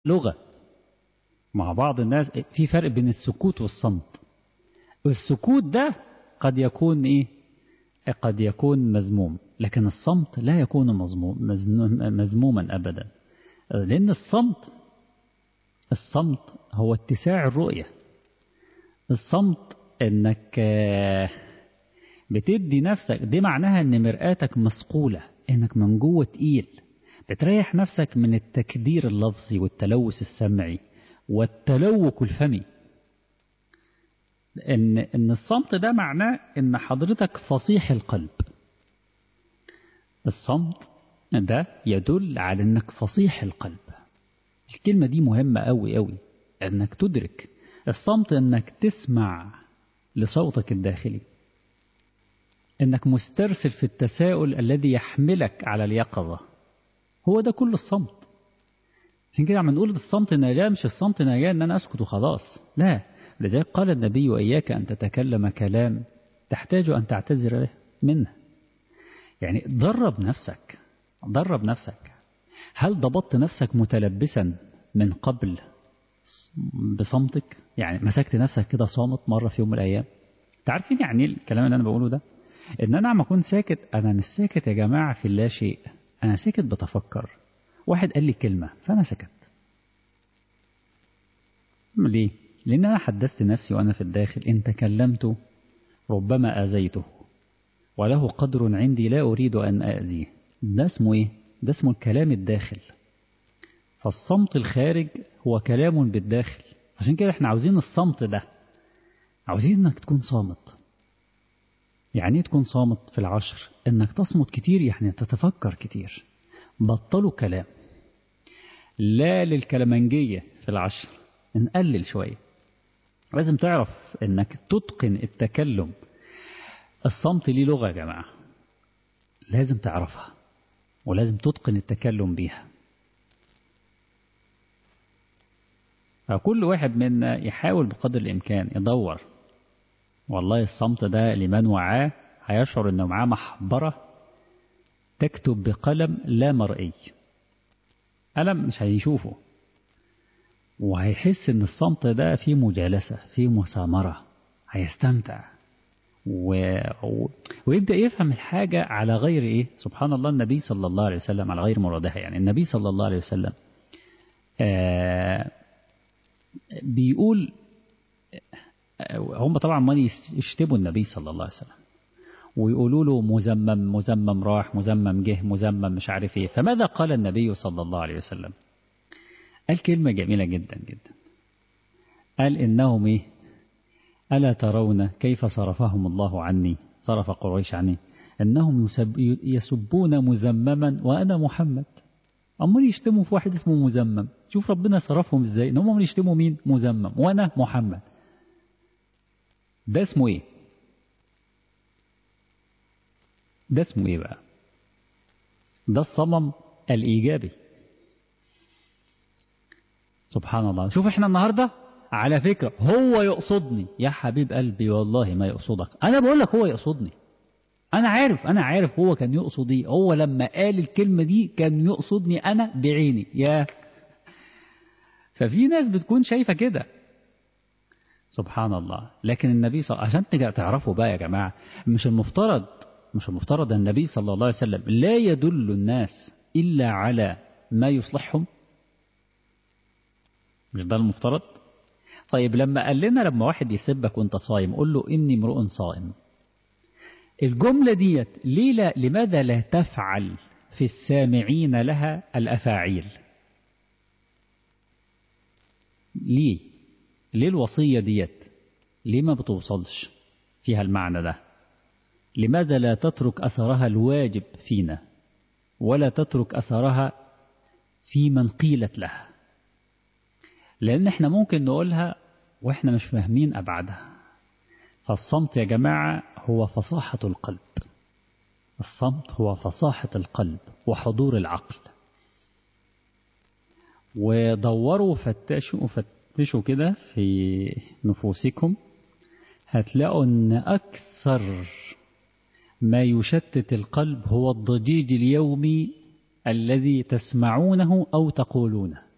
لغة مع بعض الناس في فرق بين السكوت والصمت السكوت ده قد يكون إيه قد يكون مذموم لكن الصمت لا يكون مذموم مذموما أبدا لأن الصمت الصمت هو اتساع الرؤية الصمت انك بتدي نفسك دي معناها ان مرآتك مسقولة انك من جوه تقيل بتريح نفسك من التكدير اللفظي والتلوث السمعي والتلوك الفمي ان ان الصمت ده معناه ان حضرتك فصيح القلب الصمت ده يدل على انك فصيح القلب الكلمة دي مهمة قوي قوي انك تدرك الصمت انك تسمع لصوتك الداخلي انك مسترسل في التساؤل الذي يحملك على اليقظة هو ده كل الصمت عشان كده عم نقول الصمت نجاة مش الصمت نجاة ان انا اسكت وخلاص لا لذلك قال النبي وإياك أن تتكلم كلام تحتاج أن تعتذر منه يعني درب نفسك درب نفسك هل ضبطت نفسك متلبسا من قبل بصمتك يعني مسكت نفسك كده صامت مرة في يوم من الأيام تعرفين يعني الكلام اللي أنا بقوله ده إن أنا عم أكون ساكت أنا مش ساكت يا جماعة في لا شيء أنا ساكت بتفكر واحد قال لي كلمة فأنا سكت ليه؟ لأن أنا حدثت نفسي وأنا في الداخل إن تكلمت ربما آذيته وله قدر عندي لا أريد أن أأذيه ده اسمه إيه؟ ده اسمه الكلام الداخل فالصمت الخارج هو كلام بالداخل عشان كده احنا عاوزين الصمت ده عاوزين انك تكون صامت يعني ايه تكون صامت في العشر انك تصمت كتير يعني تتفكر كتير بطلوا كلام لا للكلمنجية في العشر نقلل شوية لازم تعرف انك تتقن التكلم الصمت ليه لغة يا جماعة لازم تعرفها ولازم تتقن التكلم بيها فكل واحد منا يحاول بقدر الإمكان يدور والله الصمت ده لمن وعاه هيشعر انه معاه محبرة تكتب بقلم لا مرئي قلم مش هيشوفه وهيحس ان الصمت ده فيه مجالسة فيه مسامرة هيستمتع و... و... ويبدأ يفهم الحاجة على غير إيه سبحان الله النبي صلى الله عليه وسلم على غير مرادها يعني النبي صلى الله عليه وسلم آه بيقول هم طبعا ما يشتبوا النبي صلى الله عليه وسلم ويقولوا له مزمم مزمم راح مزمم جه مزمم مش عارف ايه فماذا قال النبي صلى الله عليه وسلم قال كلمة جميلة جدا جدا قال إنهم إيه ألا ترون كيف صرفهم الله عني صرف قريش عني إنهم يسبون مزمما وأنا محمد أمال يشتموا في واحد اسمه مزمم شوف ربنا صرفهم إزاي إن هم يشتموا مين مزمم وأنا محمد ده اسمه إيه ده اسمه إيه بقى ده الصمم الإيجابي سبحان الله شوف احنا النهاردة على فكرة هو يقصدني يا حبيب قلبي والله ما يقصدك أنا بقول لك هو يقصدني أنا عارف أنا عارف هو كان يقصد إيه هو لما قال الكلمة دي كان يقصدني أنا بعيني يا ففي ناس بتكون شايفة كده سبحان الله لكن النبي صلى عشان تعرفوا بقى يا جماعة مش المفترض مش المفترض النبي صلى الله عليه وسلم لا يدل الناس إلا على ما يصلحهم مش ده المفترض طيب لما قال لنا لما واحد يسبك وانت صايم قول له إني امرؤ صائم الجملة ديت ليه لا لماذا لا تفعل في السامعين لها الأفاعيل ليه ليه الوصية ديت ليه ما بتوصلش فيها المعنى ده لماذا لا تترك أثرها الواجب فينا ولا تترك أثرها في من قيلت لها لأن احنا ممكن نقولها واحنا مش فاهمين أبعادها فالصمت يا جماعة هو فصاحة القلب الصمت هو فصاحة القلب وحضور العقل ودوروا فتشوا فتشوا كده في نفوسكم هتلاقوا ان أكثر ما يشتت القلب هو الضجيج اليومي الذي تسمعونه أو تقولونه